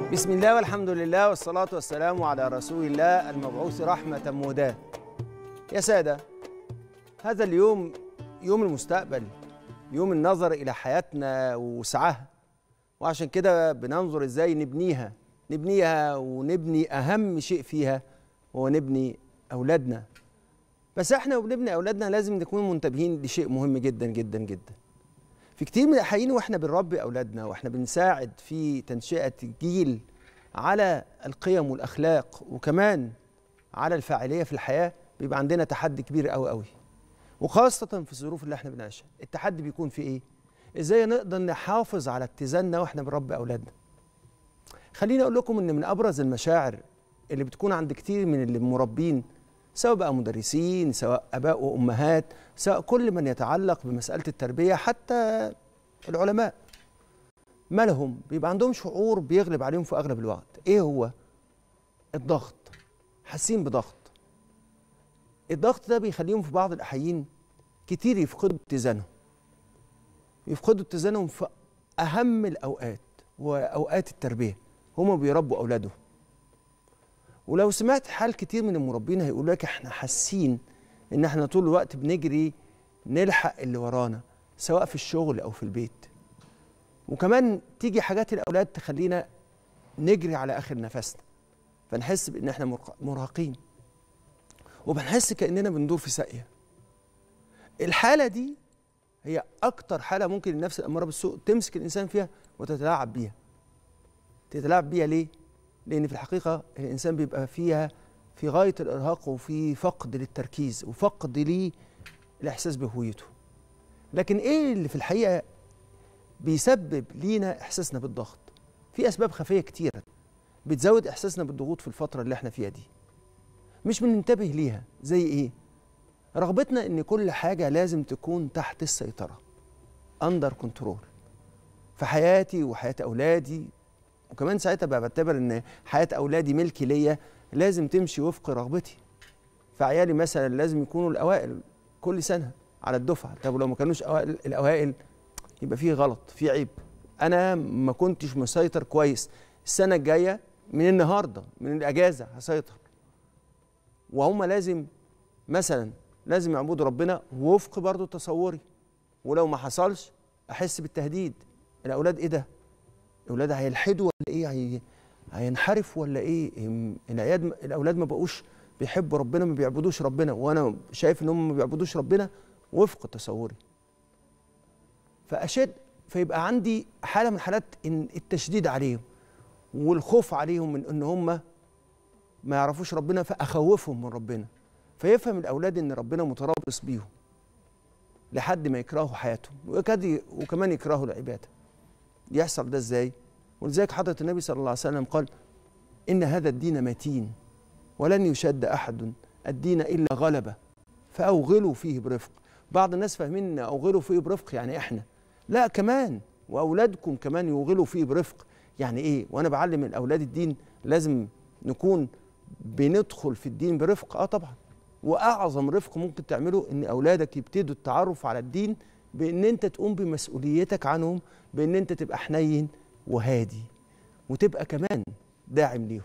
بسم الله والحمد لله والصلاة والسلام على رسول الله المبعوث رحمة مهداة يا سادة هذا اليوم يوم المستقبل يوم النظر إلى حياتنا وسعها وعشان كده بننظر إزاي نبنيها نبنيها ونبني أهم شيء فيها هو نبني أولادنا بس احنا وبنبني أولادنا لازم نكون منتبهين لشيء مهم جدا جدا جدا في كتير من الأحيان واحنا بنربي أولادنا واحنا بنساعد في تنشئة جيل على القيم والأخلاق وكمان على الفاعلية في الحياة بيبقى عندنا تحدي كبير قوي قوي وخاصة في الظروف اللي احنا بنعيشها التحدي بيكون في ايه؟ ازاي نقدر نحافظ على اتزاننا واحنا بنربي أولادنا خليني أقول لكم إن من أبرز المشاعر اللي بتكون عند كتير من اللي مربين سواء بقى مدرسين سواء اباء وامهات سواء كل من يتعلق بمساله التربيه حتى العلماء مالهم بيبقى عندهم شعور بيغلب عليهم في اغلب الوقت ايه هو الضغط حاسين بضغط الضغط ده بيخليهم في بعض الاحيان كتير يفقدوا اتزانهم يفقدوا اتزانهم في اهم الاوقات واوقات التربيه هما بيربوا اولادهم ولو سمعت حال كتير من المربين هيقول لك احنا حاسين ان احنا طول الوقت بنجري نلحق اللي ورانا سواء في الشغل او في البيت وكمان تيجي حاجات الاولاد تخلينا نجري على اخر نفسنا فنحس بان احنا مرهقين وبنحس كاننا بندور في ساقيه الحاله دي هي اكتر حاله ممكن النفس الاماره بالسوء تمسك الانسان فيها وتتلاعب بيها تتلاعب بيها ليه لان في الحقيقه الانسان بيبقى فيها في غايه الارهاق وفي فقد للتركيز وفقد للاحساس بهويته لكن ايه اللي في الحقيقه بيسبب لينا احساسنا بالضغط في اسباب خفيه كتيره بتزود احساسنا بالضغوط في الفتره اللي احنا فيها دي مش بننتبه ليها زي ايه رغبتنا ان كل حاجه لازم تكون تحت السيطره اندر كنترول في حياتي وحياه اولادي وكمان ساعتها بقى بعتبر ان حياه اولادي ملكي ليا لازم تمشي وفق رغبتي فعيالي مثلا لازم يكونوا الاوائل كل سنه على الدفعه طب لو ما كانوش أوائل الاوائل يبقى فيه غلط في عيب انا ما كنتش مسيطر كويس السنه الجايه من النهارده من الاجازه هسيطر وهم لازم مثلا لازم يعبدوا ربنا وفق برضه تصوري ولو ما حصلش احس بالتهديد الاولاد ايه ده الاولاد هيلحدوا ولا ايه هي... هينحرفوا ولا ايه العياد الاولاد ما بقوش بيحبوا ربنا ما بيعبدوش ربنا وانا شايف ان هم ما بيعبدوش ربنا وفق تصوري فاشد فيبقى عندي حاله من حالات ان التشديد عليهم والخوف عليهم من ان هم ما يعرفوش ربنا فاخوفهم من ربنا فيفهم الاولاد ان ربنا مترابص بيهم لحد ما يكرهوا حياتهم وكاد وكمان يكرهوا العباده يحصل ده ازاي ولذلك حضرة النبي صلى الله عليه وسلم قال إن هذا الدين متين ولن يشد أحد الدين إلا غلبة فأوغلوا فيه برفق بعض الناس فاهمين إن أوغلوا فيه برفق يعني إحنا لا كمان وأولادكم كمان يوغلوا فيه برفق يعني إيه وأنا بعلم الأولاد الدين لازم نكون بندخل في الدين برفق آه طبعا وأعظم رفق ممكن تعمله إن أولادك يبتدوا التعرف على الدين بان انت تقوم بمسؤوليتك عنهم بان انت تبقى حنين وهادي وتبقى كمان داعم ليهم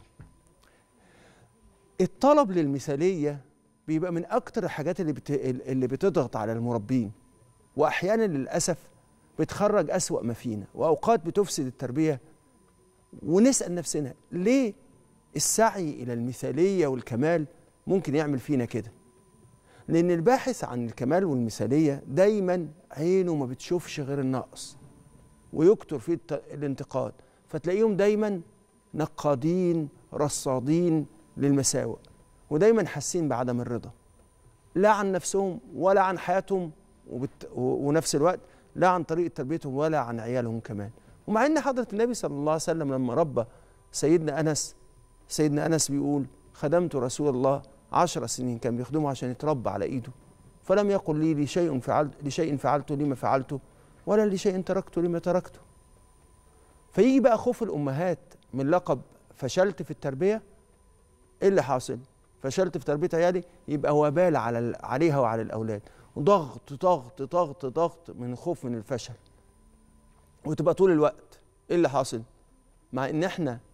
الطلب للمثاليه بيبقى من اكتر الحاجات اللي بت... اللي بتضغط على المربين واحيانا للاسف بتخرج اسوا ما فينا واوقات بتفسد التربيه ونسال نفسنا ليه السعي الى المثاليه والكمال ممكن يعمل فينا كده لأن الباحث عن الكمال والمثالية دايما عينه ما بتشوفش غير النقص ويكتر فيه الانتقاد فتلاقيهم دايما نقادين رصادين للمساوئ ودايما حاسين بعدم الرضا لا عن نفسهم ولا عن حياتهم وبت... ونفس الوقت لا عن طريقة تربيتهم ولا عن عيالهم كمان ومع ان حضرة النبي صلى الله عليه وسلم لما ربى سيدنا أنس سيدنا أنس بيقول خدمت رسول الله عشر سنين كان بيخدمه عشان يتربى على ايده فلم يقل لي لشيء فعلت لشيء فعلته لما فعلته ولا لشيء تركته لما تركته فيجي بقى خوف الامهات من لقب فشلت في التربيه ايه اللي حاصل فشلت في تربيه عيالي يبقى وبال على عليها وعلى الاولاد ضغط ضغط ضغط ضغط من خوف من الفشل وتبقى طول الوقت ايه اللي حاصل مع ان احنا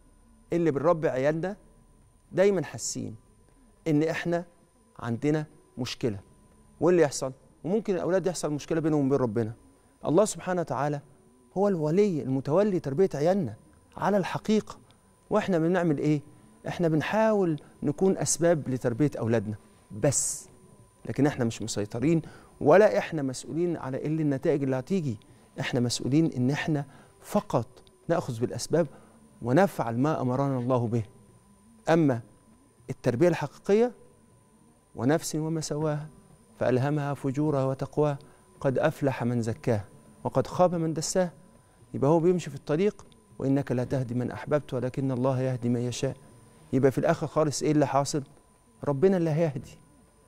اللي بنربي عيالنا دايما حاسين ان احنا عندنا مشكله واللي يحصل وممكن الاولاد يحصل مشكله بينهم وبين ربنا الله سبحانه وتعالى هو الولي المتولي تربيه عيالنا على الحقيقه واحنا بنعمل ايه احنا بنحاول نكون اسباب لتربيه اولادنا بس لكن احنا مش مسيطرين ولا احنا مسؤولين على ايه النتائج اللي هتيجي احنا مسؤولين ان احنا فقط ناخذ بالاسباب ونفعل ما امرنا الله به اما التربيه الحقيقيه ونفس وما سواها فالهمها فجورها وتقواها قد افلح من زكاها وقد خاب من دساها يبقى هو بيمشي في الطريق وانك لا تهدي من احببت ولكن الله يهدي من يشاء يبقى في الاخر خالص ايه اللي حاصل ربنا اللي هيهدي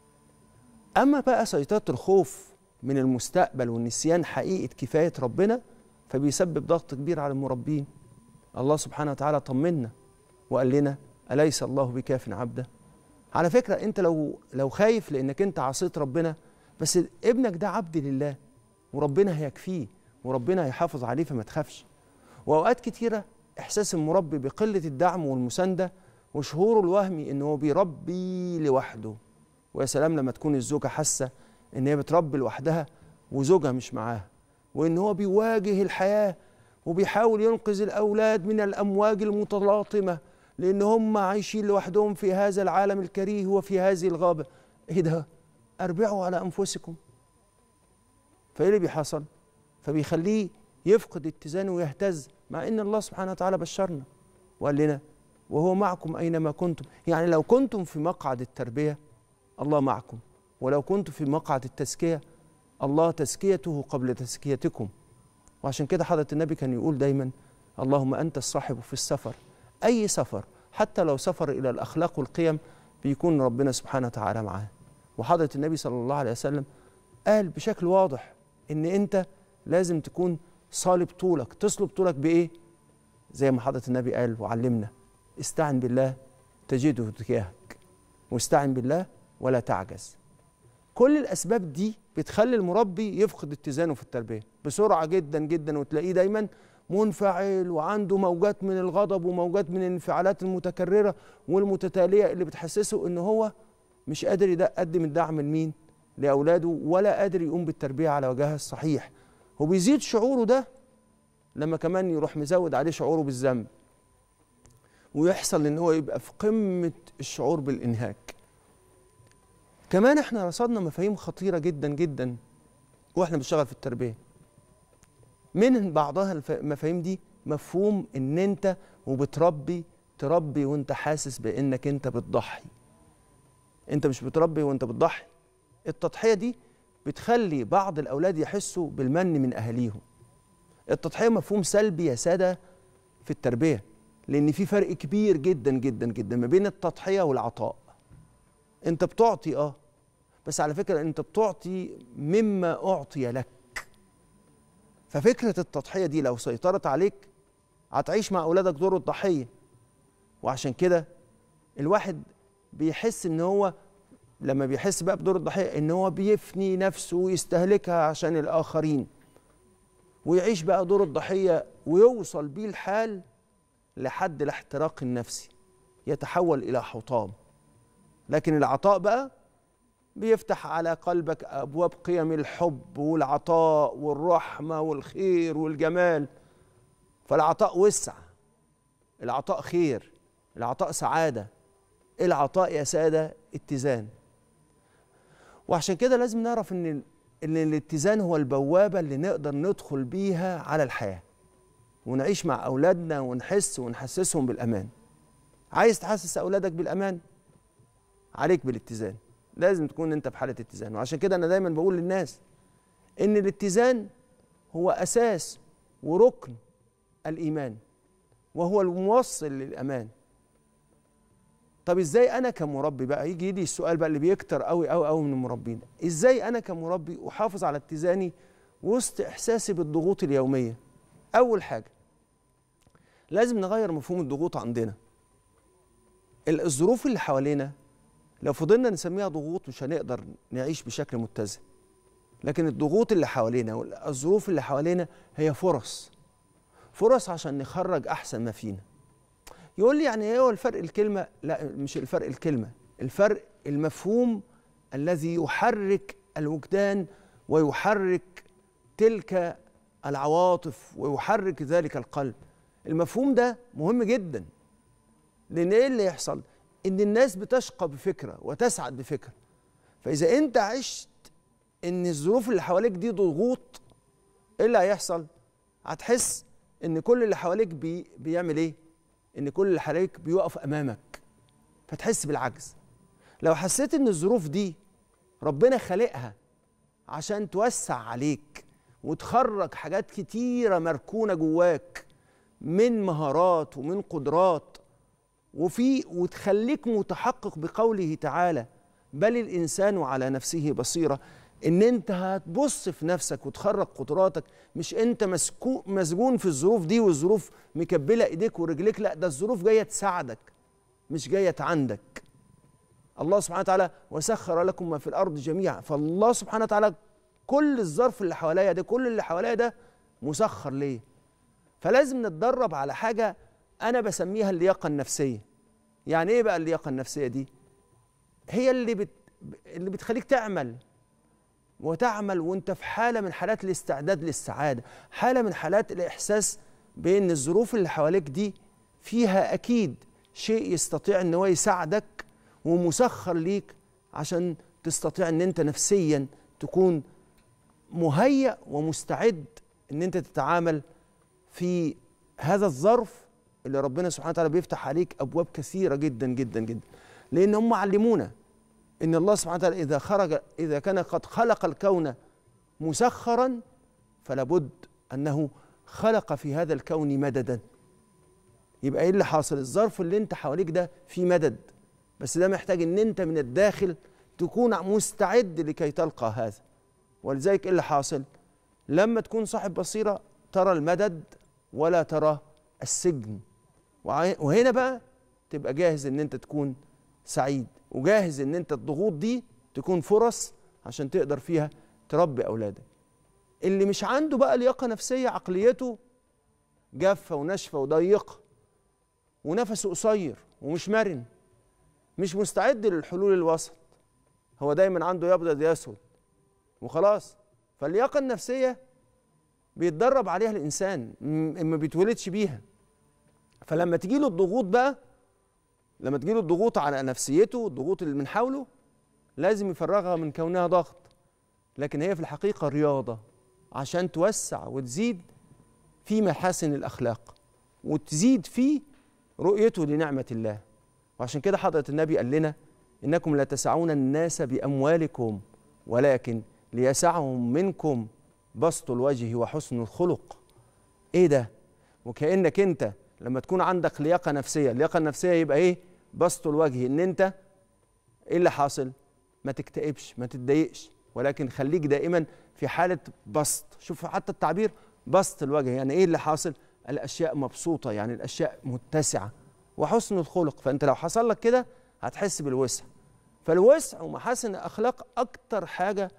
اما بقى سيطره الخوف من المستقبل والنسيان حقيقه كفايه ربنا فبيسبب ضغط كبير على المربين الله سبحانه وتعالى طمنا وقال لنا اليس الله بكاف عبده على فكره انت لو لو خايف لانك انت عصيت ربنا بس ابنك ده عبد لله وربنا هيكفيه وربنا هيحافظ عليه فما تخافش واوقات كتيره احساس المربي بقله الدعم والمسانده وشعوره الوهمي ان هو بيربي لوحده ويا سلام لما تكون الزوجه حاسه ان هي بتربي لوحدها وزوجها مش معاها وان هو بيواجه الحياه وبيحاول ينقذ الاولاد من الامواج المتلاطمه لان هم عايشين لوحدهم في هذا العالم الكريه وفي هذه الغابه ايه ده اربعوا على انفسكم فايه اللي بيحصل فبيخليه يفقد اتزانه ويهتز مع ان الله سبحانه وتعالى بشرنا وقال لنا وهو معكم اينما كنتم يعني لو كنتم في مقعد التربيه الله معكم ولو كنتم في مقعد التزكيه الله تزكيته قبل تزكيتكم وعشان كده حضرة النبي كان يقول دايما اللهم أنت الصاحب في السفر أي سفر حتى لو سفر إلى الأخلاق والقيم بيكون ربنا سبحانه وتعالى معاه وحضرة النبي صلى الله عليه وسلم قال بشكل واضح إن أنت لازم تكون صالب طولك تصلب طولك بإيه؟ زي ما حضرة النبي قال وعلمنا استعن بالله تجده تجاهك واستعن بالله ولا تعجز كل الاسباب دي بتخلي المربي يفقد اتزانه في التربيه بسرعه جدا جدا وتلاقيه دايما منفعل وعنده موجات من الغضب وموجات من الانفعالات المتكرره والمتتاليه اللي بتحسسه ان هو مش قادر يقدم الدعم لمين لاولاده ولا قادر يقوم بالتربيه على وجهها الصحيح وبيزيد شعوره ده لما كمان يروح مزود عليه شعوره بالذنب ويحصل ان هو يبقى في قمه الشعور بالانهاك كمان احنا رصدنا مفاهيم خطيره جدا جدا واحنا بنشتغل في التربيه من بعضها المفاهيم دي مفهوم ان انت وبتربي تربي وانت حاسس بانك انت بتضحي انت مش بتربي وانت بتضحي التضحيه دي بتخلي بعض الاولاد يحسوا بالمن من اهاليهم التضحيه مفهوم سلبي يا ساده في التربيه لان في فرق كبير جدا جدا جدا ما بين التضحيه والعطاء انت بتعطي اه بس على فكره انت بتعطي مما اعطي لك ففكره التضحيه دي لو سيطرت عليك هتعيش مع اولادك دور الضحيه وعشان كده الواحد بيحس ان هو لما بيحس بقى بدور الضحيه ان هو بيفني نفسه ويستهلكها عشان الاخرين ويعيش بقى دور الضحيه ويوصل بيه الحال لحد الاحتراق النفسي يتحول الى حطام لكن العطاء بقى بيفتح على قلبك ابواب قيم الحب والعطاء والرحمه والخير والجمال فالعطاء وسع العطاء خير العطاء سعاده العطاء يا ساده اتزان وعشان كده لازم نعرف ان ان الاتزان هو البوابه اللي نقدر ندخل بيها على الحياه ونعيش مع اولادنا ونحس ونحسسهم بالامان عايز تحسس اولادك بالامان عليك بالاتزان لازم تكون انت بحاله اتزان وعشان كده انا دايما بقول للناس ان الاتزان هو اساس وركن الايمان وهو الموصل للامان طب ازاي انا كمربي بقى يجي لي السؤال بقى اللي بيكتر قوي قوي قوي من المربين ازاي انا كمربي احافظ على اتزاني وسط احساسي بالضغوط اليوميه اول حاجه لازم نغير مفهوم الضغوط عندنا الظروف اللي حوالينا لو فضلنا نسميها ضغوط مش هنقدر نعيش بشكل متزن لكن الضغوط اللي حوالينا والظروف اللي حوالينا هي فرص فرص عشان نخرج احسن ما فينا يقول لي يعني ايه هو الفرق الكلمه لا مش الفرق الكلمه الفرق المفهوم الذي يحرك الوجدان ويحرك تلك العواطف ويحرك ذلك القلب المفهوم ده مهم جدا لان ايه اللي يحصل ان الناس بتشقى بفكره وتسعد بفكره فاذا انت عشت ان الظروف اللي حواليك دي ضغوط ايه اللي هيحصل هتحس ان كل اللي حواليك بي بيعمل ايه ان كل اللي حواليك بيقف امامك فتحس بالعجز لو حسيت ان الظروف دي ربنا خالقها عشان توسع عليك وتخرج حاجات كتيره مركونه جواك من مهارات ومن قدرات وفي وتخليك متحقق بقوله تعالى بل الانسان على نفسه بصيره ان انت هتبص في نفسك وتخرج قدراتك مش انت مسكو مسجون في الظروف دي والظروف مكبله ايديك ورجليك لا ده الظروف جايه تساعدك مش جايه عندك الله سبحانه وتعالى وسخر لكم ما في الارض جميعا فالله سبحانه وتعالى كل الظرف اللي حواليا ده كل اللي حواليا ده مسخر ليه فلازم نتدرب على حاجه انا بسميها اللياقه النفسيه يعني ايه بقى اللياقه النفسيه دي هي اللي بت... اللي بتخليك تعمل وتعمل وانت في حاله من حالات الاستعداد للسعاده حاله من حالات الاحساس بان الظروف اللي حواليك دي فيها اكيد شيء يستطيع ان هو يساعدك ومسخر ليك عشان تستطيع ان انت نفسيا تكون مهيأ ومستعد ان انت تتعامل في هذا الظرف اللي ربنا سبحانه وتعالى بيفتح عليك ابواب كثيره جدا جدا جدا لان هم علمونا ان الله سبحانه وتعالى اذا خرج اذا كان قد خلق الكون مسخرا فلا بد انه خلق في هذا الكون مددا يبقى ايه اللي حاصل الظرف اللي انت حواليك ده فيه مدد بس ده محتاج ان انت من الداخل تكون مستعد لكي تلقى هذا ولذلك ايه اللي حاصل لما تكون صاحب بصيره ترى المدد ولا ترى السجن وهنا بقى تبقى جاهز ان انت تكون سعيد وجاهز ان انت الضغوط دي تكون فرص عشان تقدر فيها تربي اولادك اللي مش عنده بقى لياقه نفسيه عقليته جافه وناشفه وضيقه ونفسه قصير ومش مرن مش مستعد للحلول الوسط هو دايما عنده يبيض يسود وخلاص فاللياقه النفسيه بيتدرب عليها الانسان ما بيتولدش بيها فلما تجي له الضغوط بقى لما تجي له الضغوط على نفسيته الضغوط اللي من حوله لازم يفرغها من كونها ضغط لكن هي في الحقيقه رياضه عشان توسع وتزيد في محاسن الاخلاق وتزيد في رؤيته لنعمه الله وعشان كده حضره النبي قال لنا انكم لا تسعون الناس باموالكم ولكن ليسعهم منكم بسط الوجه وحسن الخلق ايه ده وكانك انت لما تكون عندك لياقه نفسيه اللياقه النفسيه يبقى ايه بسط الوجه ان انت ايه اللي حاصل ما تكتئبش ما تتضايقش ولكن خليك دائما في حاله بسط شوف حتى التعبير بسط الوجه يعني ايه اللي حاصل الاشياء مبسوطه يعني الاشياء متسعه وحسن الخلق فانت لو حصل لك كده هتحس بالوسع فالوسع ومحاسن الاخلاق اكتر حاجه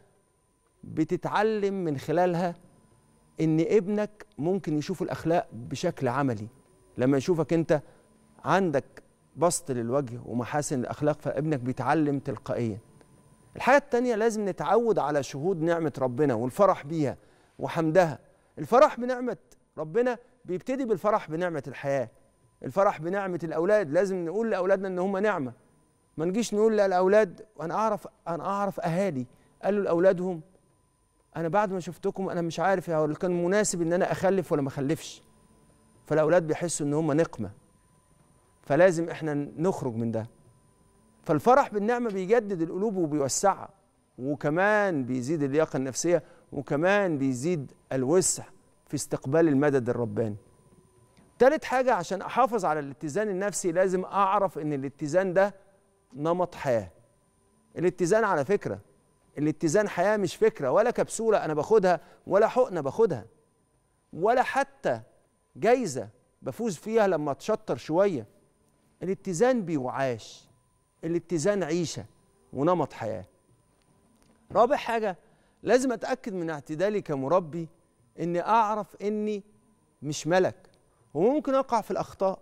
بتتعلم من خلالها ان ابنك ممكن يشوف الاخلاق بشكل عملي لما يشوفك انت عندك بسط للوجه ومحاسن الاخلاق فابنك بيتعلم تلقائيا الحاجه الثانيه لازم نتعود على شهود نعمه ربنا والفرح بيها وحمدها الفرح بنعمه ربنا بيبتدي بالفرح بنعمه الحياه الفرح بنعمه الاولاد لازم نقول لاولادنا ان هم نعمه ما نجيش نقول للاولاد وانا اعرف انا اعرف اهالي قالوا لاولادهم انا بعد ما شفتكم انا مش عارف هل كان مناسب ان انا اخلف ولا ما اخلفش فالاولاد بيحسوا ان هم نقمه فلازم احنا نخرج من ده فالفرح بالنعمه بيجدد القلوب وبيوسعها وكمان بيزيد اللياقه النفسيه وكمان بيزيد الوسع في استقبال المدد الرباني تالت حاجة عشان أحافظ على الاتزان النفسي لازم أعرف إن الاتزان ده نمط حياة الاتزان على فكرة الاتزان حياة مش فكرة ولا كبسولة أنا باخدها ولا حقنة باخدها ولا حتى جايزة بفوز فيها لما أتشطر شوية الاتزان بيعاش الاتزان عيشة ونمط حياة رابع حاجة لازم أتأكد من اعتدالي كمربي إني أعرف إني مش ملك وممكن أقع في الأخطاء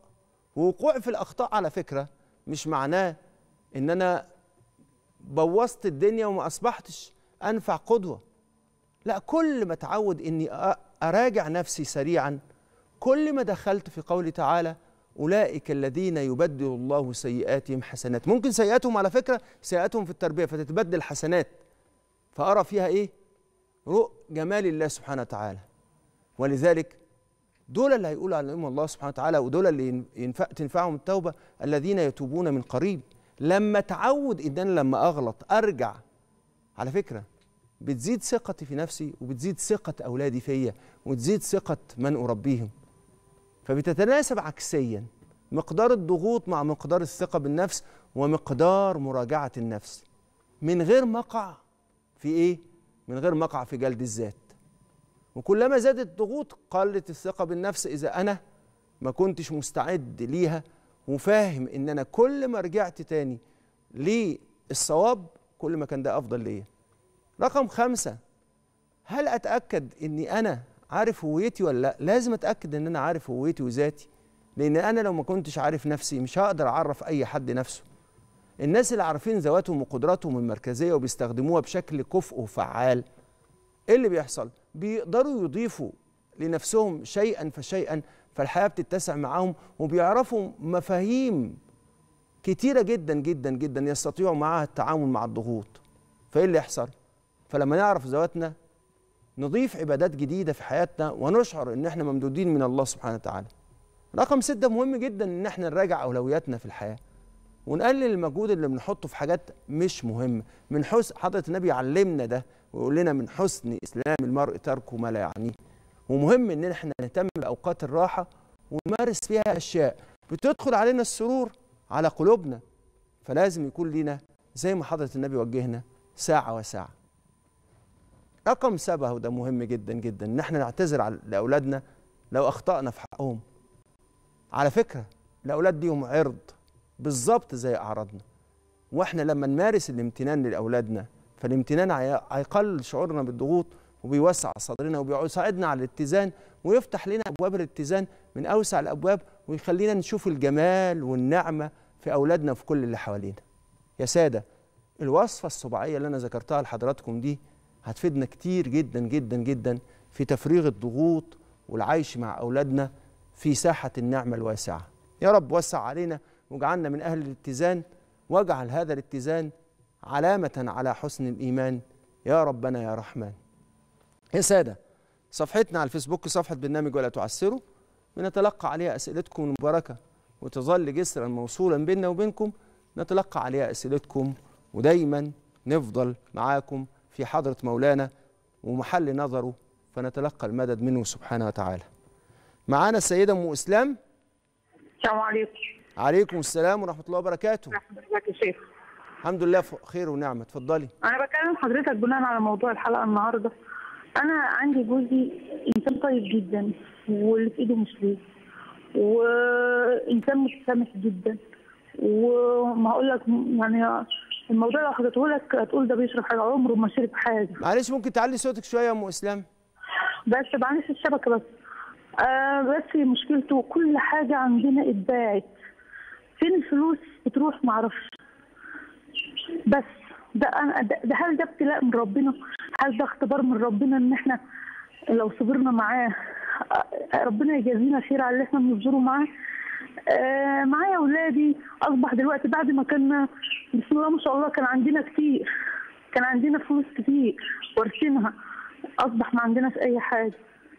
ووقوعي في الاخطاء على فكره مش معناه ان انا بوظت الدنيا وما اصبحتش انفع قدوه لا كل ما اتعود اني أ- اراجع نفسي سريعا كل ما دخلت في قوله تعالى اولئك الذين يبدل الله سيئاتهم حسنات ممكن سيئاتهم على فكره سيئاتهم في التربيه فتتبدل حسنات فارى فيها ايه رؤ جمال الله سبحانه وتعالى ولذلك دول اللي هيقولوا عليهم الله سبحانه وتعالى ودول اللي ينفع تنفعهم التوبه الذين يتوبون من قريب لما اتعود ان انا لما اغلط ارجع على فكره بتزيد ثقتي في نفسي وبتزيد ثقه اولادي فيا وتزيد ثقه من اربيهم فبتتناسب عكسيا مقدار الضغوط مع مقدار الثقه بالنفس ومقدار مراجعه النفس من غير مقع في ايه من غير مقع في جلد الذات وكلما زادت الضغوط قلت الثقه بالنفس اذا انا ما كنتش مستعد ليها وفاهم ان انا كل ما رجعت تاني للصواب كل ما كان ده افضل ليا رقم خمسة هل اتاكد اني انا عارف هويتي ولا لا لازم اتاكد ان انا عارف هويتي وذاتي لان انا لو ما كنتش عارف نفسي مش هقدر اعرف اي حد نفسه الناس اللي عارفين ذواتهم وقدراتهم المركزيه وبيستخدموها بشكل كفء وفعال ايه اللي بيحصل بيقدروا يضيفوا لنفسهم شيئا فشيئا فالحياه بتتسع معاهم وبيعرفوا مفاهيم كتيره جدا جدا جدا يستطيعوا معها التعامل مع الضغوط فايه اللي يحصل فلما نعرف ذواتنا نضيف عبادات جديده في حياتنا ونشعر ان احنا ممدودين من الله سبحانه وتعالى رقم ستة مهم جدا ان احنا نراجع اولوياتنا في الحياه ونقلل المجهود اللي بنحطه في حاجات مش مهمه من حسن حضره النبي علمنا ده ويقول لنا من حسن اسلام المرء تركه ما لا يعنيه ومهم ان احنا نهتم باوقات الراحه ونمارس فيها اشياء بتدخل علينا السرور على قلوبنا فلازم يكون لنا زي ما حضره النبي وجهنا ساعه وساعه رقم سبعة وده مهم جدا جدا ان احنا نعتذر على- لاولادنا لو اخطانا في حقهم على فكره الاولاد ليهم عرض بالظبط زي اعراضنا واحنا لما نمارس الامتنان لاولادنا فالامتنان هي- هيقلل شعورنا بالضغوط وبيوسع صدرنا وبيساعدنا على الاتزان ويفتح لنا ابواب الاتزان من اوسع الابواب ويخلينا نشوف الجمال والنعمه في اولادنا وفي كل اللي حوالينا. يا ساده الوصفه السباعيه اللي انا ذكرتها لحضراتكم دي هتفيدنا كتير جدا جدا جدا في تفريغ الضغوط والعيش مع اولادنا في ساحه النعمه الواسعه. يا رب وسع علينا واجعلنا من اهل الاتزان واجعل هذا الاتزان علامه على حسن الايمان يا ربنا يا رحمن. يا ساده صفحتنا على الفيسبوك صفحه برنامج ولا تعسروا بنتلقى عليها اسئلتكم المباركه وتظل جسرا موصولا بيننا وبينكم نتلقى عليها اسئلتكم ودايما نفضل معاكم في حضره مولانا ومحل نظره فنتلقى المدد منه سبحانه وتعالى. معانا السيده ام اسلام السلام عليكم عليكم السلام ورحمه الله وبركاته. ورحمة الله يا شيخ الحمد لله ف- خير ونعمه اتفضلي. أنا بكلم حضرتك بناء على موضوع الحلقة النهاردة أنا عندي جوزي إنسان طيب جدا واللي في إيده مش ليه وإنسان متسامح جدا وما أقول لك يعني الموضوع لو حكيته لك هتقول ده بيشرب حاجة عمره ما شرب حاجة معلش ممكن تعلي صوتك شويه يا ام اسلام؟ بس معلش الشبكة بس آه بس مشكلته كل حاجة عندنا اتباعت فين الفلوس بتروح معرفش بس ده أنا ده, ده هل ده ابتلاء من ربنا هل ده اختبار من ربنا ان احنا لو صبرنا معاه آه، ربنا يجازينا خير على اللي احنا بنصبره معاه آه معايا اولادي اصبح دلوقتي بعد ما كنا بسم الله ما شاء الله كان عندنا كتير كان عندنا فلوس كتير وارثينها اصبح ما عندناش اي حاجه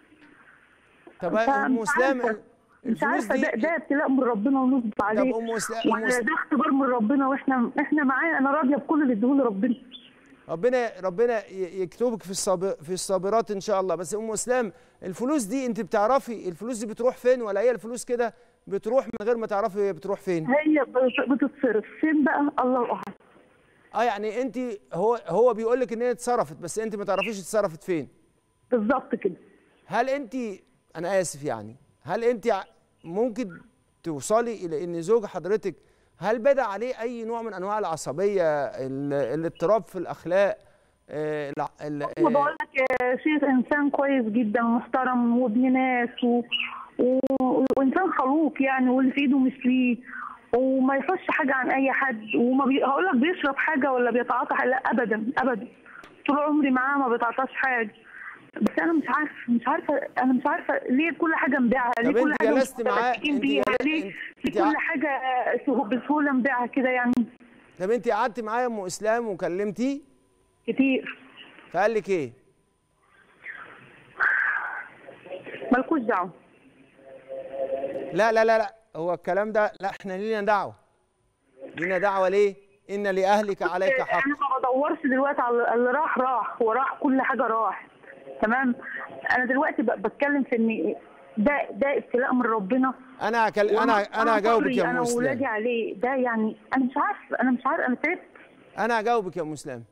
طب ام فمش اسلام عارفة- مش الفلوس عارفه دي ده, ده ابتلاء من ربنا ونصب عليه طب ام اسلام أم ولا أسلام ده اختبار من ربنا واحنا احنا معاه انا راضيه بكل اللي اديهولي ربنا ربنا ربنا ي- يكتبك في الصابر في الصابرات ان شاء الله بس ام اسلام الفلوس دي انت بتعرفي الفلوس دي بتروح فين ولا هي الفلوس كده بتروح من غير ما تعرفي هي بتروح فين هي بت- بتتصرف فين بقى الله اعلم اه يعني انت هو هو بيقول لك ان هي اتصرفت بس انت ما تعرفيش اتصرفت فين بالظبط كده هل انت انا اسف يعني هل انت ع- ممكن توصلي الى ان زوج حضرتك هل بدا عليه اي نوع من انواع العصبيه ال- الاضطراب في الاخلاق آه، الع- ال- ما آه، بقول لك يا شيخ انسان كويس جدا ومحترم وابن ناس و... و- وانسان خلوق يعني واللي في ايده مش ليه وما يفش حاجه عن اي حد وما بي... هقول لك بيشرب حاجه ولا بيتعاطى حاجه لا ابدا ابدا طول عمري معاه ما بيتعاطاش حاجه بس انا مش عارفه مش عارفه انا مش عارفه ليه كل حاجه مبيعها ليه طب كل انت حاجه جلست معاه متمسكين انت بيها جل- ليه انت- ليه انت كل ع- حاجه سهو- بسهوله مبيعها كده يعني طب انت قعدتي معايا ام اسلام وكلمتيه كتير فقال لك ايه مالكوش دعوه لا لا لا لا هو الكلام ده لا احنا لينا دعوه لينا دعوه ليه ان لاهلك عليك حق انا ما بدورش دلوقتي على اللي راح راح وراح كل حاجه راح تمام انا دلوقتي ب- بتكلم في ان ده ده ابتلاء من ربنا انا هكل... انا انا هجاوبك صبري يا انا ام واولادي اسلام عليه ده يعني انا مش عارف انا مش عارف انا تعبت انا هجاوبك يا ام اسلام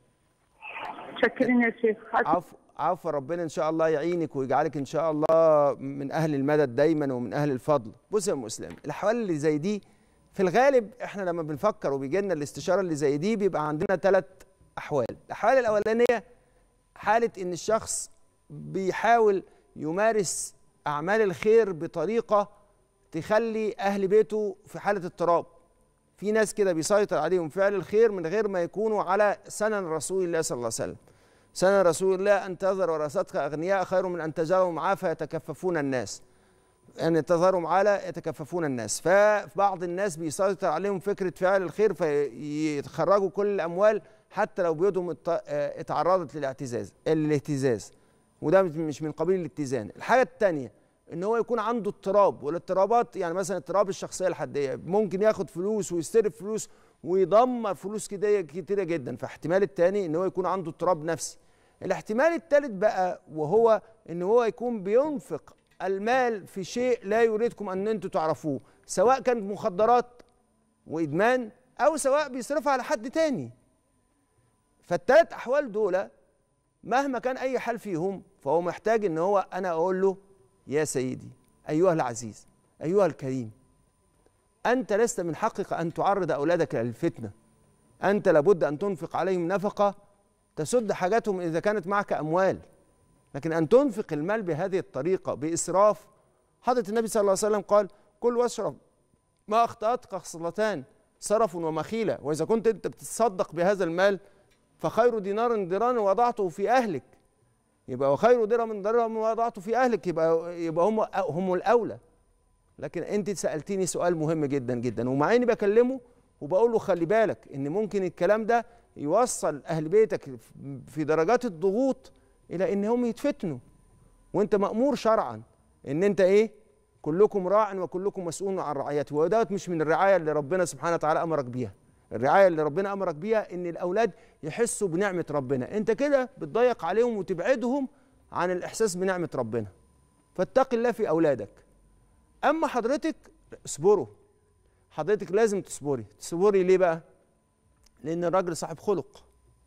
شكرين يا شيخ عفو عفو ربنا ان شاء الله يعينك ويجعلك ان شاء الله من اهل المدد دايما ومن اهل الفضل بص يا ام اسلام الاحوال اللي زي دي في الغالب احنا لما بنفكر وبيجي لنا الاستشاره اللي زي دي بيبقى عندنا ثلاث احوال الاحوال الاولانيه حاله ان الشخص بيحاول يمارس اعمال الخير بطريقه تخلي اهل بيته في حاله اضطراب في ناس كده بيسيطر عليهم فعل الخير من غير ما يكونوا على سنن رسول الله صلى الله عليه وسلم سنن رسول الله أن تذر ورثتك أغنياء خير من أن تجعلهم عافى يتكففون الناس أن تظهرهم على يتكففون الناس فبعض الناس بيسيطر عليهم فكرة فعل الخير فيتخرجوا كل الأموال حتى لو بيوتهم ات- اه اتعرضت للاعتزاز الاهتزاز وده مش من قبيل الاتزان الحاجة الثانية ان هو يكون عنده اضطراب والاضطرابات يعني مثلا اضطراب الشخصيه الحديه ممكن ياخد فلوس ويستلف فلوس ويدمر فلوس كده كتيره جدا فاحتمال التاني ان هو يكون عنده اضطراب نفسي الاحتمال الثالث بقى وهو ان هو يكون بينفق المال في شيء لا يريدكم ان انتم تعرفوه سواء كانت مخدرات وادمان او سواء بيصرفها على حد تاني فالثلاث احوال دول مهما كان اي حال فيهم فهو محتاج ان هو انا اقول له يا سيدي ايها العزيز ايها الكريم انت لست من حقك ان تعرض اولادك للفتنه انت لابد ان تنفق عليهم نفقه تسد حاجاتهم اذا كانت معك اموال لكن ان تنفق المال بهذه الطريقه باسراف حضره النبي صلى الله عليه وسلم قال كل واشرب ما اخطاتك خصلتان سرف ومخيله واذا كنت انت بتتصدق بهذا المال فخير دينار دران وضعته في اهلك يبقى وخير درهم درهم وضعته في اهلك يبقى يبقى هم هم الاولى لكن انت سالتيني سؤال مهم جدا جدا ومع اني بكلمه وبقول له خلي بالك ان ممكن الكلام ده يوصل اهل بيتك في درجات الضغوط الى ان هم يتفتنوا وانت مامور شرعا ان انت ايه كلكم راع وكلكم مسؤول عن رعيته ودوت مش من الرعايه اللي ربنا سبحانه وتعالى امرك بيها الرعايه اللي ربنا امرك بيها ان الاولاد يحسوا بنعمه ربنا انت كده بتضيق عليهم وتبعدهم عن الاحساس بنعمه ربنا فاتق الله في اولادك اما حضرتك اصبروا حضرتك لازم تصبري تصبري ليه بقى لان الراجل صاحب خلق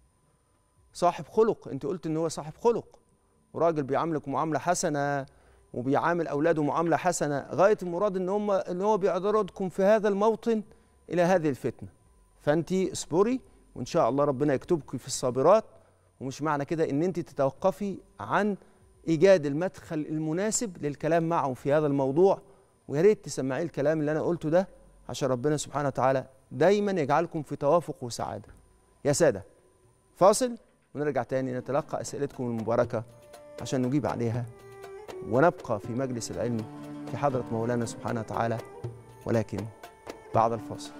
صاحب خلق انت قلت ان هو صاحب خلق وراجل بيعاملك معامله حسنه وبيعامل اولاده معامله حسنه غايه المراد ان هم ان هو بيعرضكم في هذا الموطن الى هذه الفتنه فانت اصبري وان شاء الله ربنا يكتبك في الصابرات ومش معنى كده ان انت تتوقفي عن ايجاد المدخل المناسب للكلام معه في هذا الموضوع ويا ريت تسمعي الكلام اللي انا قلته ده عشان ربنا سبحانه وتعالى دايما يجعلكم في توافق وسعاده يا ساده فاصل ونرجع تاني نتلقى اسئلتكم المباركه عشان نجيب عليها ونبقى في مجلس العلم في حضره مولانا سبحانه وتعالى ولكن بعد الفاصل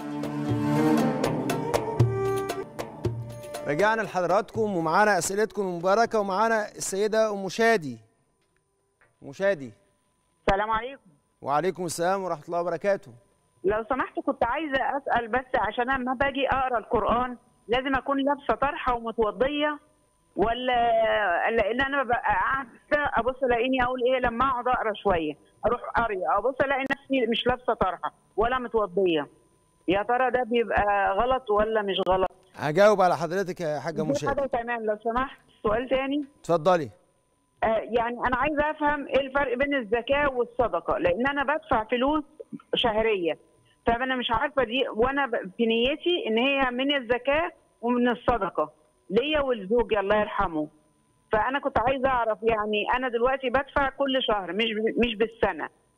رجعنا لحضراتكم ومعانا اسئلتكم المباركه ومعانا السيده ام شادي ام شادي السلام عليكم وعليكم السلام ورحمه الله وبركاته لو سمحت كنت عايزه اسال بس عشان انا لما باجي اقرا القران لازم اكون لابسه طرحه ومتوضيه ولا لان انا ببقى قاعده ابص الاقيني اقول ايه لما اقعد اقرا شويه اروح قاريه ابص الاقي نفسي مش لابسه طرحه ولا متوضيه يا ترى ده بيبقى غلط ولا مش غلط هجاوب على حضرتك يا حاجه ام دي شادي حاجه كمان لو سمحت سؤال تاني اتفضلي آه، يعني انا عايزه افهم ايه الفرق بين الزكاه والصدقه لان انا بدفع فلوس شهريه فانا مش عارفه دي وانا ب- في نيتي ان هي من الزكاه ومن الصدقه ليا ولزوجي الله يرحمه فانا كنت عايزه اعرف يعني انا دلوقتي بدفع كل شهر مش ب- مش بالسنه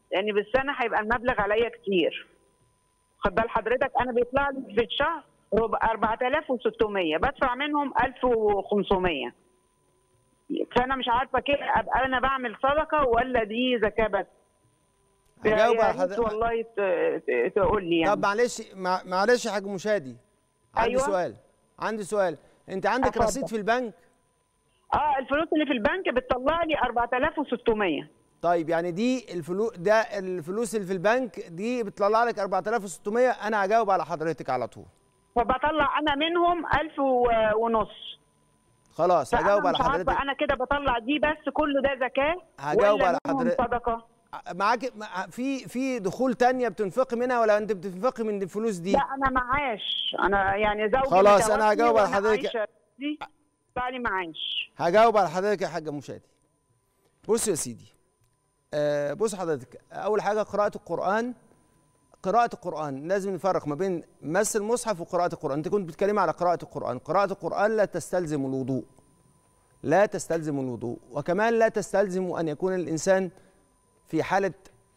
لان بالسنه هيبقى المبلغ عليا كتير خد بال حضرتك انا بيطلع لي في الشهر ربع 4600 بدفع منهم 1500 فانا مش عارفه كده ابقى انا بعمل صدقه ولا دي زكاه بس هجاوب يا على ريت حضرتك والله ت- ت- تقول لي يعني طب معلش مع- معلش يا حاج مشادي عندي أيوة. سؤال عندي سؤال انت عندك اتفضل. رصيد في البنك اه الفلوس اللي في البنك بتطلع لي 4600 طيب يعني دي الفلوس ده الفلوس اللي في البنك دي بتطلع لك 4600 انا هجاوب على حضرتك على طول فبطلع انا منهم 1000 و- ونص خلاص فأنا هجاوب على مش عارفة حضرتك انا كده بطلع دي بس كله ده زكاه هجاوب ولا على منهم حضرتك. صدقه معاك مع- في في دخول تانية بتنفقي منها ولا انت بتنفقي من الفلوس دي لا انا معاش انا يعني زوجي خلاص، أنا متوفي هجاوب على وأنا حضرتك. عايشة دي بتاع لي معاش هجاوب على حضرتك يا حاجه مشادي بص يا سيدي آه بص حضرتك اول حاجه قراءه القران قراءة القرآن لازم نفرق ما بين مس المصحف وقراءة القرآن، أنت كنت بتتكلمي على قراءة القرآن، قراءة القرآن لا تستلزم الوضوء. لا تستلزم الوضوء، وكمان لا تستلزم أن يكون الإنسان في حالة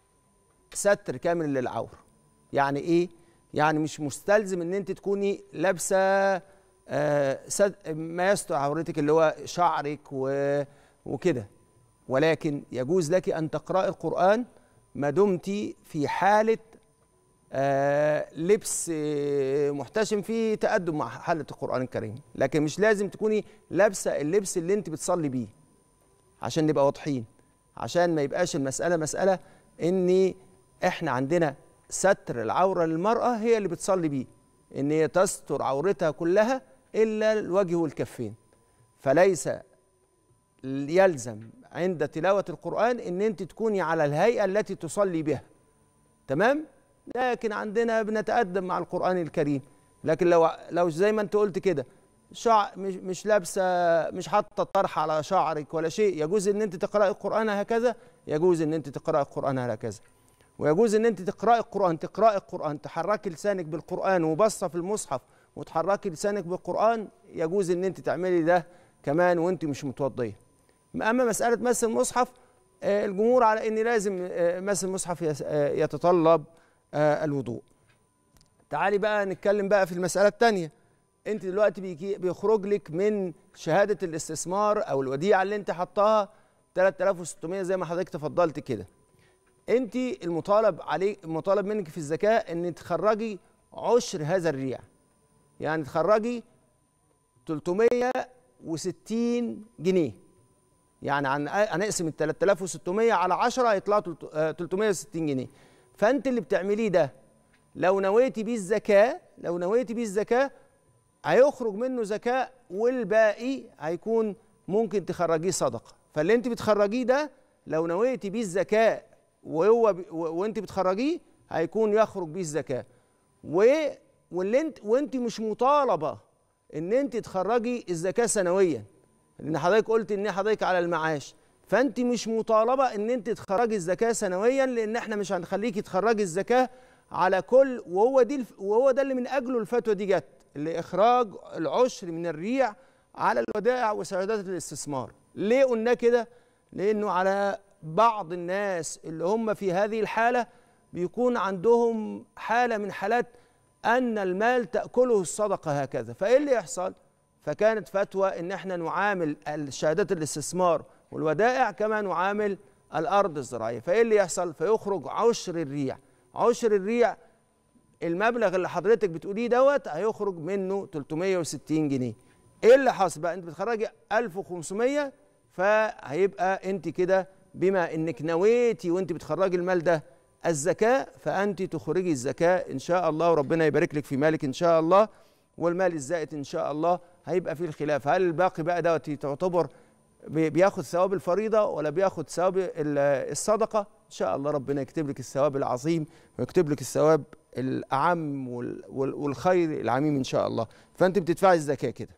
ستر كامل للعورة. يعني إيه؟ يعني مش مستلزم إن أنت تكوني لابسة آه سد- ما يستر عورتك اللي هو شعرك و- وكده. ولكن يجوز لك أن تقرأي القرآن ما دمت في حالة آه، لبس آه، محتشم فيه تقدم مع حالة القرآن الكريم لكن مش لازم تكوني لابسة اللبس اللي انت بتصلي بيه عشان نبقى واضحين عشان ما يبقاش المسألة مسألة ان احنا عندنا ستر العورة للمرأة هي اللي بتصلي بيه ان هي تستر عورتها كلها الا الوجه والكفين فليس يلزم عند تلاوة القرآن ان انت تكوني على الهيئة التي تصلي بها تمام لكن عندنا بنتقدم مع القرآن الكريم لكن لو لو زي ما انت قلت كده شعر مش مش لابسه مش حاطه طرح على شعرك ولا شيء يجوز ان انت تقراي القرآن هكذا يجوز ان انت تقراي القرآن هكذا ويجوز ان انت تقراي القرآن تقراي القرآن تحركي لسانك بالقرآن وبصه في المصحف وتحركي لسانك بالقرآن يجوز ان انت تعملي ده كمان وانت مش متوضيه اما مساله مس المصحف آه، الجمهور على ان لازم آه، مس المصحف يس- آه، يتطلب آه، الوضوء تعالي بقى نتكلم بقى في المساله الثانيه انت دلوقتي بيجي بيخرج لك من شهاده الاستثمار او الوديعه اللي انت حطاها 3600 زي ما حضرتك تفضلت كده انت المطالب عليك المطالب منك في الزكاه ان تخرجي عشر هذا الريع يعني تخرجي 360 جنيه يعني عن هنقسم ال 3600 على 10 هيطلعوا تلت- آه، 360 جنيه فانت اللي بتعمليه ده لو نويتي بيه الزكاه لو نويتي بيه الزكاه هيخرج منه زكاه والباقي هيكون ممكن تخرجيه صدقه فاللي انت بتخرجيه ده لو نويتي بيه الزكاه وهو ب... و... وانت بتخرجيه هيكون يخرج بيه الزكاه و... واللي انت وانت مش مطالبه ان انت تخرجي الزكاه سنويا لان حضرتك قلت ان حضرتك على المعاش فانت مش مطالبه ان انت تخرجي الزكاه سنويا لان احنا مش هنخليكي تخرجي الزكاه على كل وهو دي الف- وهو ده اللي من اجله الفتوى دي جت اللي اخراج العشر من الريع على الودائع وسعودات الاستثمار ليه قلنا كده لانه على بعض الناس اللي هم في هذه الحاله بيكون عندهم حاله من حالات ان المال تاكله الصدقه هكذا فايه اللي يحصل فكانت فتوى ان احنا نعامل الشهادات الاستثمار والودائع كما نعامل الارض الزراعيه فايه اللي يحصل فيخرج عشر الريع عشر الريع المبلغ اللي حضرتك بتقوليه دوت هيخرج منه 360 جنيه ايه اللي حاصل بقى انت بتخرجي 1500 فهيبقى انت كده بما انك نويتي وانت بتخرجي المال ده الزكاه فانت تخرجي الزكاه ان شاء الله وربنا يبارك لك في مالك ان شاء الله والمال الزائد ان شاء الله هيبقى فيه الخلاف هل الباقي بقى دوت تعتبر بي- بياخد ثواب الفريضه ولا بياخد ثواب ال- الصدقه ان شاء الله ربنا يكتب لك الثواب العظيم ويكتب لك الثواب الاعم وال- وال- والخير العميم ان شاء الله فانت بتدفعي الزكاه كده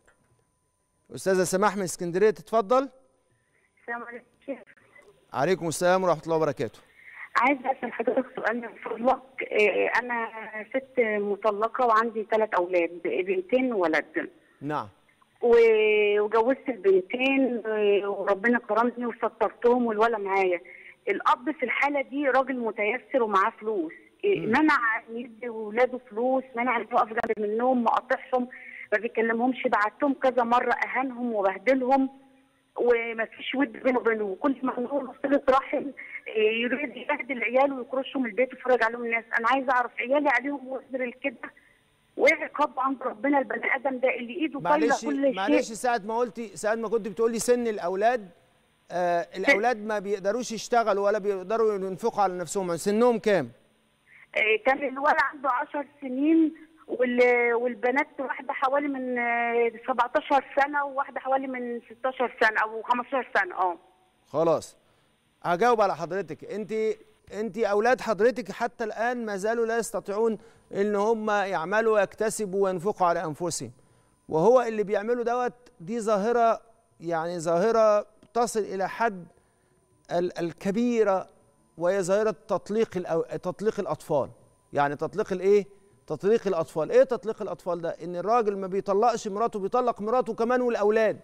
استاذه سماح من اسكندريه تتفضل السلام عليكم شيخ عليكم السلام ورحمه الله وبركاته عايزه اسال حضرتك سؤال من فضلك إيه، انا ست مطلقه وعندي ثلاث اولاد بنتين وولد نعم و- وجوزت البنتين إيه، وربنا كرمني وسطرتهم والولا معايا الاب في الحاله دي راجل متيسر ومعاه فلوس إيه، منع إن يدي ولاده فلوس منع ان يقف جنب منهم مقاطعهم ما بيكلمهمش بعتهم كذا مره اهانهم وبهدلهم وما فيش ود بينه وبينهم وكل ما نقول صله رحم إيه، يريد يبهدل عياله ويكرشهم من البيت ويفرج عليهم الناس انا عايزه اعرف عيالي عليهم وزر الكده وايه عقاب عند ربنا البني ادم ده اللي ايده طايله معلش كل معلش شيء ساعة ما قلتي ساعة ما كنت بتقولي سن الأولاد آه الأولاد ما بيقدروش يشتغلوا ولا بيقدروا ينفقوا على نفسهم سنهم كام؟ إيه، كان الولد عنده 10 سنين وال- والبنات واحده حوالي من آه، 17 سنه وواحده حوالي من 16 سنه او 15 سنه اه خلاص هجاوب على حضرتك انت انت اولاد حضرتك حتى الان ما زالوا لا يستطيعون ان هم يعملوا ويكتسبوا وينفقوا على انفسهم وهو اللي بيعملوا دوت دي ظاهره يعني ظاهره تصل الى حد ال- الكبيره وهي ظاهره تطليق الأو- تطليق الاطفال يعني تطليق الايه تطليق الاطفال ايه تطليق الاطفال ده ان الراجل ما بيطلقش مراته بيطلق مراته كمان والاولاد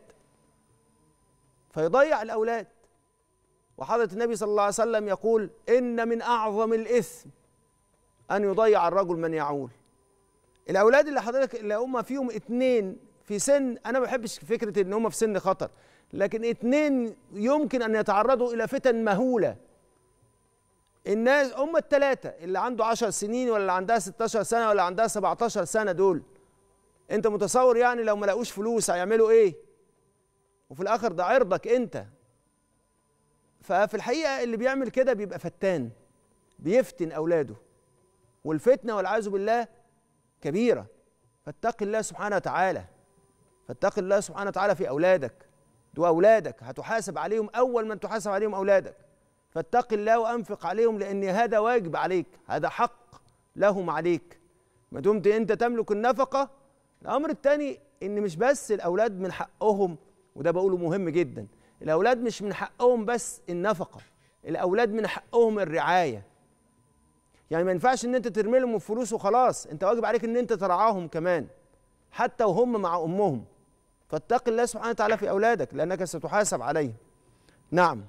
فيضيع الاولاد وحضرة النبي صلى الله عليه وسلم يقول إن من أعظم الإثم أن يضيع الرجل من يعول الأولاد اللي حضرتك اللي هم فيهم اتنين في سن أنا ما بحبش فكرة إن هم في سن خطر لكن اتنين يمكن أن يتعرضوا إلى فتن مهولة الناس هم التلاتة اللي عنده عشر سنين ولا اللي عندها 16 سنة ولا عندها 17 سنة دول أنت متصور يعني لو ما لقوش فلوس هيعملوا إيه وفي الآخر ده عرضك أنت ففي الحقيقه اللي بيعمل كده بيبقى فتان بيفتن اولاده والفتنه والعياذ بالله كبيره فاتق الله سبحانه وتعالى فاتق الله سبحانه وتعالى في اولادك دول اولادك هتحاسب عليهم اول من تحاسب عليهم اولادك فاتق الله وانفق عليهم لان هذا واجب عليك هذا حق لهم عليك ما دمت انت تملك النفقه الامر الثاني ان مش بس الاولاد من حقهم وده بقوله مهم جدا الاولاد مش من حقهم بس النفقه الاولاد من حقهم الرعايه يعني ما ينفعش ان انت ترمي لهم الفلوس وخلاص انت واجب عليك ان انت ترعاهم كمان حتى وهم مع امهم فاتق الله سبحانه وتعالى في اولادك لانك ستحاسب عليهم نعم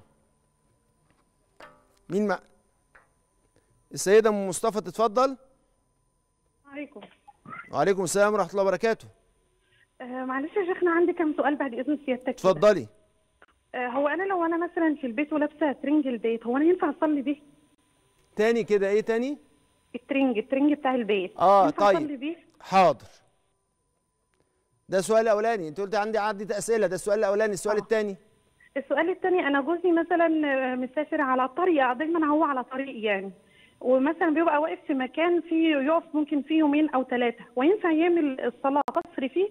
مين مع السيده ام مصطفى تتفضل عليكم وعليكم السلام ورحمه الله وبركاته آه معلش يا شيخنا عندي كام سؤال بعد اذن سيادتك كده. اتفضلي آه هو انا لو انا مثلا في البيت ولابسه ترنج البيت هو انا ينفع اصلي بيه تاني كده ايه تاني الترنج الترنج بتاع البيت اه ينفع طيب. اصلي بيه حاضر ده السؤال الاولاني انت قلت عندي عدة اسئله ده السؤال الاولاني السؤال آه. الثاني السؤال الثاني انا جوزي مثلا آه، مسافر على طريق دايما هو على طريق يعني ومثلا بيبقى واقف في مكان فيه يقف ممكن فيه يومين او ثلاثه وينفع يعمل الصلاه قصر فيه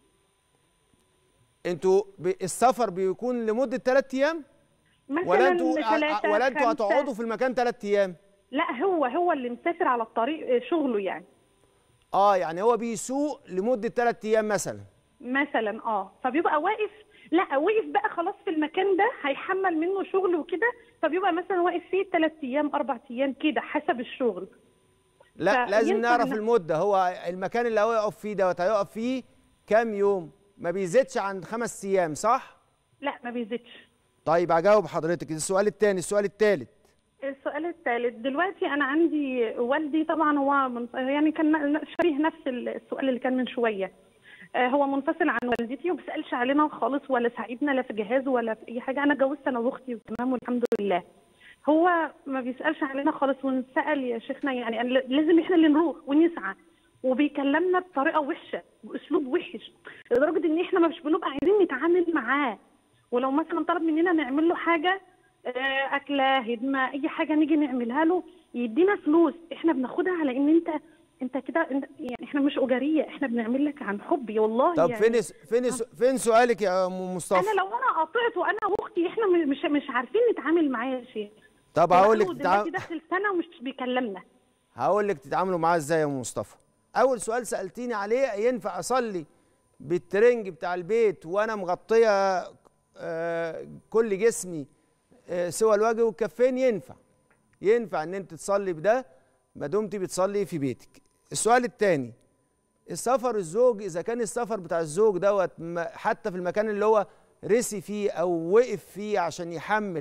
انتوا ب... السفر بيكون لمده ثلاث ايام مثلا ولا انتوا ثلاثة ولا انتوا خمسة. هتقعدوا في المكان ثلاث ايام لا هو هو اللي مسافر على الطريق آه، شغله يعني اه يعني هو بيسوق لمده ثلاث ايام مثلا مثلا اه فبيبقى واقف لا وقف بقى خلاص في المكان ده هيحمل منه شغل وكده فبيبقى مثلا واقف فيه ثلاث ايام اربع ايام كده حسب الشغل لا ف- لازم ينفع نعرف ن- المده هو المكان اللي هو يقف فيه دوت هيقف فيه كام يوم ما بيزيدش عن خمس ايام صح لا ما بيزيدش طيب هجاوب حضرتك السؤال الثاني السؤال الثالث السؤال الثالث دلوقتي انا عندي والدي طبعا هو من يعني كان شبيه نفس السؤال اللي كان من شويه آه، هو منفصل عن والدتي وما بيسالش علينا خالص ولا ساعدنا لا في جهاز ولا في اي حاجه انا اتجوزت انا واختي وتمام والحمد لله هو ما بيسالش علينا خالص ونسال يا شيخنا يعني أنا لازم احنا اللي نروح ونسعى وبيكلمنا بطريقه وحشه باسلوب وحش لدرجه ان احنا مش بنبقى عايزين نتعامل معاه ولو مثلا طلب مننا نعمل له حاجه آه، اكله هدمه اي حاجه نيجي نعملها له يدينا فلوس احنا بناخدها على ان انت انت كده انت يعني احنا مش اجاريه احنا بنعمل لك عن حب والله طب يعني فين الس- فين الس- فين سؤالك يا ام مصطفى انا لو انا قطعته انا واختي احنا م- مش مش عارفين نتعامل معاه يا شيخ طب هقول لك هو تتع... دلوقتي داخل سنه ومش بيكلمنا هقول لك تتعاملوا معاه ازاي يا ام مصطفى اول سؤال سالتيني عليه ينفع اصلي بالترنج بتاع البيت وانا مغطيه آه، كل جسمي آه، سوى الوجه والكفين ينفع ينفع ان انت تصلي بده ما دمتي بتصلي في بيتك السؤال الثاني السفر الزوج اذا كان السفر بتاع الزوج دوت م- حتى في المكان اللي هو رسي فيه او وقف فيه عشان يحمل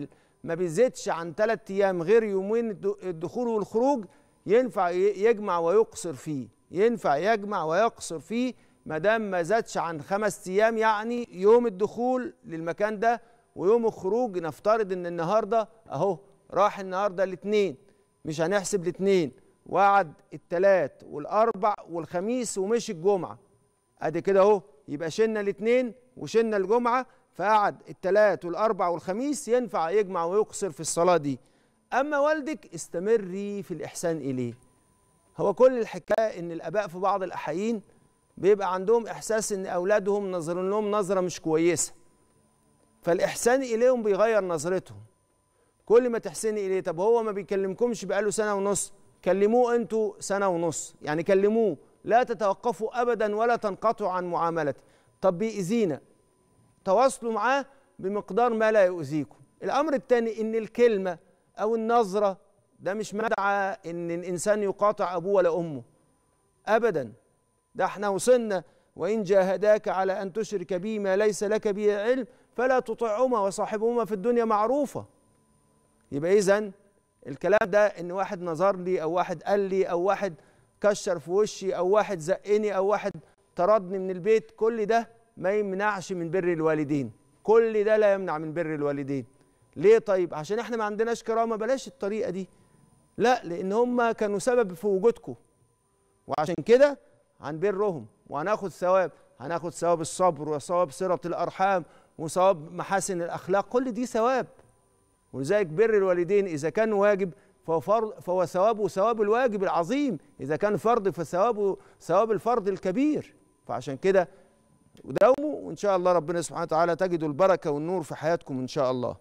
ما بيزيدش عن ثلاث ايام غير يومين الد- الدخول والخروج ينفع ي- يجمع ويقصر فيه ينفع يجمع ويقصر فيه ما دام ما زادش عن خمس ايام يعني يوم الدخول للمكان ده ويوم الخروج نفترض ان النهارده اهو راح النهارده الاثنين مش هنحسب الاثنين وقعد الثلاث والاربع والخميس ومشي الجمعه ادي كده اهو يبقى شلنا الاثنين وشلنا الجمعه فقعد الثلاث والاربع والخميس ينفع يجمع ويقصر في الصلاه دي اما والدك استمري في الاحسان اليه هو كل الحكايه ان الاباء في بعض الاحايين بيبقى عندهم احساس ان اولادهم نظرين لهم نظره مش كويسه فالاحسان اليهم بيغير نظرتهم كل ما تحسني اليه طب هو ما بيكلمكمش بقاله سنه ونص كلموه انتوا سنه ونص يعني كلموه لا تتوقفوا ابدا ولا تنقطعوا عن معاملته طب بيأذينا تواصلوا معاه بمقدار ما لا يؤذيكم الامر الثاني ان الكلمه او النظره ده مش مدعى ان الانسان يقاطع ابوه ولا امه ابدا ده احنا وصلنا وان جاهداك على ان تشرك بي ما ليس لك به علم فلا تطعهما وصاحبهما في الدنيا معروفه يبقى اذا الكلام ده ان واحد نظر لي او واحد قال لي او واحد كشر في وشي او واحد زقني او واحد طردني من البيت كل ده ما يمنعش من بر الوالدين كل ده لا يمنع من بر الوالدين ليه طيب عشان احنا ما عندناش كرامه بلاش الطريقه دي لا لان هم كانوا سبب في وجودكم وعشان كده هنبرهم وهناخد ثواب هناخد ثواب الصبر وثواب صله الارحام وثواب محاسن الاخلاق كل دي ثواب ولذلك بر الوالدين اذا كان واجب فهو فرض فهو ثوابه ثواب الواجب العظيم اذا كان فرض فثوابه ثواب الفرض الكبير فعشان كده وداوموا وان شاء الله ربنا سبحانه وتعالى تجدوا البركه والنور في حياتكم ان شاء الله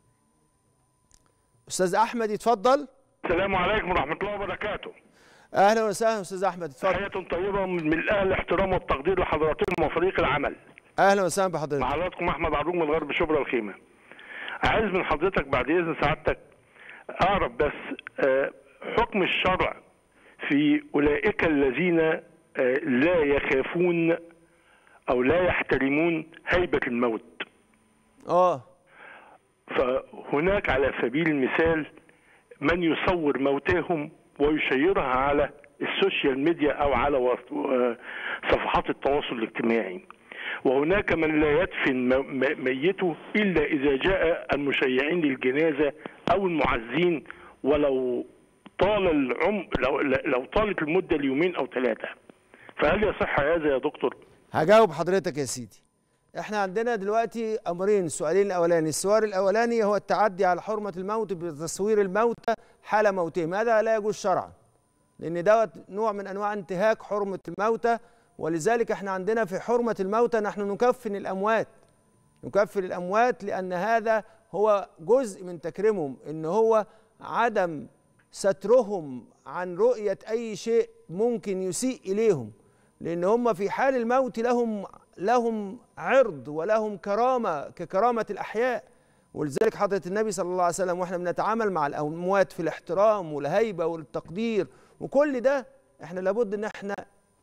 استاذ احمد يتفضل السلام عليكم ورحمة الله وبركاته اهلا وسهلا استاذ احمد اتفضل تحية طيبة من من أهل الاحترام والتقدير لحضراتكم وفريق العمل اهلا وسهلا بحضرتك مع حضراتكم أحمد عروج من الغرب شبرا الخيمة عايز من حضرتك بعد إذن سعادتك أعرف بس آه، حكم الشرع في أولئك الذين آه، لا يخافون أو لا يحترمون هيبة الموت اه فهناك على سبيل المثال من يصور موتاهم ويشيرها على السوشيال ميديا او على وس- آه، صفحات التواصل الاجتماعي وهناك من لا يدفن م- م- ميته الا اذا جاء المشيعين للجنازه او المعزين ولو طال العمر لو, لو طالت المده ليومين او ثلاثه فهل يصح هذا يا دكتور؟ هجاوب حضرتك يا سيدي احنا عندنا دلوقتي امرين السؤالين الاولاني السؤال الاولاني هو التعدي على حرمه الموت بتصوير الموتى حال موتهم هذا لا يجوز شرعا لان دوت نوع من انواع انتهاك حرمه الموتى ولذلك احنا عندنا في حرمه الموتى نحن نكفن الاموات نكفن الاموات لان هذا هو جزء من تكريمهم ان هو عدم سترهم عن رؤيه اي شيء ممكن يسيء اليهم لان هم في حال الموت لهم لهم عرض ولهم كرامه ككرامه الاحياء ولذلك حضره النبي صلى الله عليه وسلم واحنا بنتعامل مع الاموات في الاحترام والهيبه والتقدير وكل ده احنا لابد ان احنا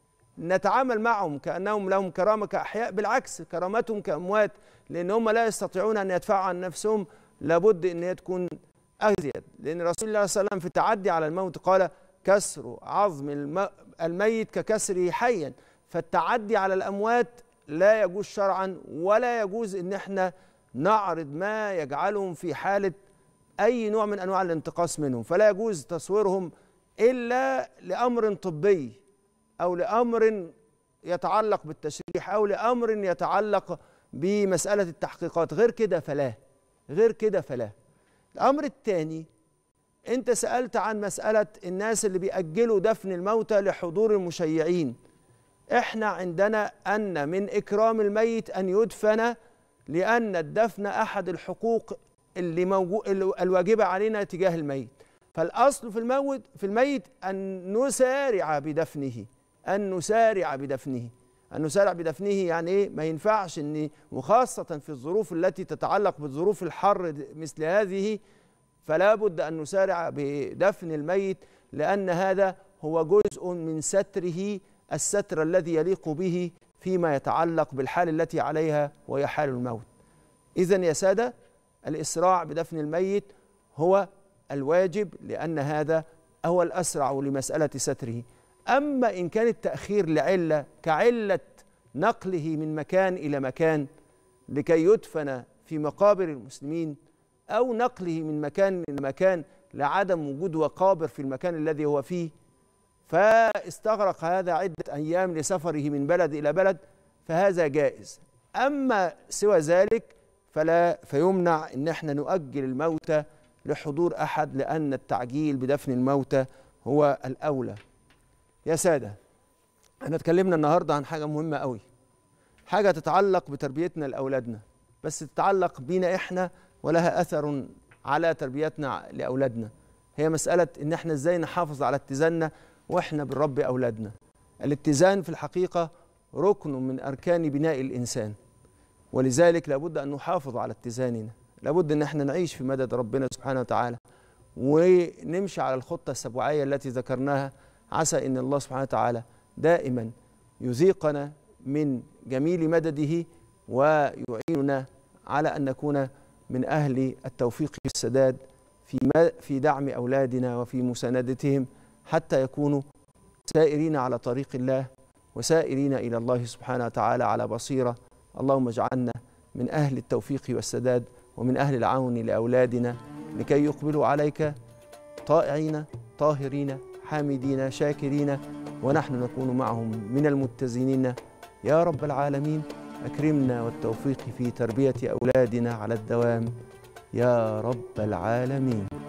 نتعامل معهم كانهم لهم كرامه كاحياء بالعكس كرامتهم كاموات لان هم لا يستطيعون ان يدفعوا عن نفسهم لابد ان هي تكون ازيد لان رسول الله صلى الله عليه وسلم في التعدي على الموت قال كسر عظم الم- الميت ككسره حيا فالتعدي على الاموات لا يجوز شرعا ولا يجوز ان احنا نعرض ما يجعلهم في حاله اي نوع من انواع الانتقاص منهم فلا يجوز تصويرهم الا لامر طبي او لامر يتعلق بالتشريح او لامر يتعلق بمساله التحقيقات غير كده فلا غير كده فلا الامر الثاني انت سالت عن مساله الناس اللي بيأجلوا دفن الموتى لحضور المشيعين احنا عندنا ان من اكرام الميت ان يدفن لان الدفن احد الحقوق اللي موجود الواجبه علينا تجاه الميت فالاصل في الموت في الميت ان نسارع بدفنه ان نسارع بدفنه ان نسارع بدفنه يعني ايه ما ينفعش ان وخاصه في الظروف التي تتعلق بظروف الحر مثل هذه فلا بد ان نسارع بدفن الميت لان هذا هو جزء من ستره الستر الذي يليق به فيما يتعلق بالحال التي عليها وهي حال الموت اذا يا ساده الإسراع بدفن الميت هو الواجب لأن هذا هو الأسرع لمسألة ستره أما إن كان التأخير لعلة كعلة نقله من مكان إلى مكان لكي يدفن في مقابر المسلمين أو نقله من مكان إلى مكان لعدم وجود مقابر في المكان الذي هو فيه فاستغرق هذا عدة أيام لسفره من بلد إلى بلد فهذا جائز أما سوى ذلك فلا فيمنع إن احنا نؤجل الموتى لحضور أحد لأن التعجيل بدفن الموتى هو الأولى يا سادة احنا اتكلمنا النهاردة عن حاجة مهمة قوي حاجة تتعلق بتربيتنا لأولادنا بس تتعلق بينا احنا ولها أثر على تربيتنا لأولادنا هي مسألة إن احنا ازاي نحافظ على اتزاننا واحنا بنربي أولادنا الاتزان في الحقيقة ركن من أركان بناء الإنسان ولذلك لابد أن نحافظ على اتزاننا لابد أن احنا نعيش في مدد ربنا سبحانه وتعالى ونمشي على الخطة السبوعية التي ذكرناها عسى أن الله سبحانه وتعالى دائما يذيقنا من جميل مدده ويعيننا على أن نكون من أهل التوفيق والسداد في في دعم أولادنا وفي مساندتهم حتى يكونوا سائرين على طريق الله وسائرين إلى الله سبحانه وتعالى على بصيرة اللهم اجعلنا من أهل التوفيق والسداد ومن أهل العون لأولادنا لكي يقبلوا عليك طائعين طاهرين حامدين شاكرين ونحن نكون معهم من المتزنين يا رب العالمين أكرمنا والتوفيق في تربية أولادنا على الدوام يا رب العالمين